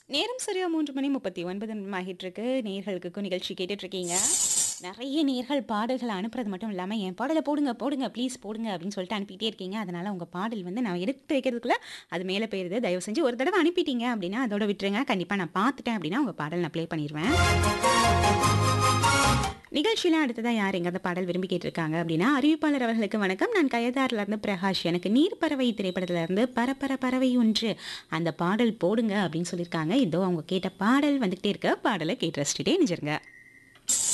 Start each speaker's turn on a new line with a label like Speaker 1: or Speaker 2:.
Speaker 1: நேரம் சரியா 3 மணி 39 நிமிடம் ஆகிட்டு இருக்கு. நேயர்களுக்கு நிகழ்ச்சி கேட்டுட்டு இருக்கீங்க. நெறைய நேயர்கள் பாடல்கள அனுப்புறது மட்டும் இல்லாம, "என் பாடல போடுங்க, போடுங்க, ப்ளீஸ் போடுங்க" அப்படின்னு சொல்லிட்டு அனுப்பிட்டே இருக்கீங்க. அதனால உங்க பாடல் வந்து நான் எடுத்து வைக்கிறதுக்குள்ள அது மேல போயிருது. தயவு செஞ்சு ஒரு தடவ அனுப்பிட்டீங்க அப்படின்னா, அதோட விட்டுருங்க. கண்டிப்பா நான் பார்த்துட்டேன் அப்படின்னா, உங்க பாடல் நான் ப்ளே பண்ணிருவேன். நிகழ்ச்சியில அடுத்ததா யார் எங்க அந்த பாடல் விரும்பி கேட்டிருக்காங்க அப்படின்னா, அறிவிப்பாளர் அவர்களுக்கு வணக்கம். நான் கயதார்ல இருந்து பிரகாஷ். எனக்கு நீர் பறவை திரைப்படத்துல இருந்து "பரப்பர பறவை ஒன்று" அந்த பாடல் போடுங்க அப்படின்னு சொல்லியிருக்காங்க. இதோ அவங்க கேட்ட பாடல் வந்துகிட்டே இருக்கு. பாடல கேட்டு ரசிச்சுட்டே இணைஞ்சிருங்க.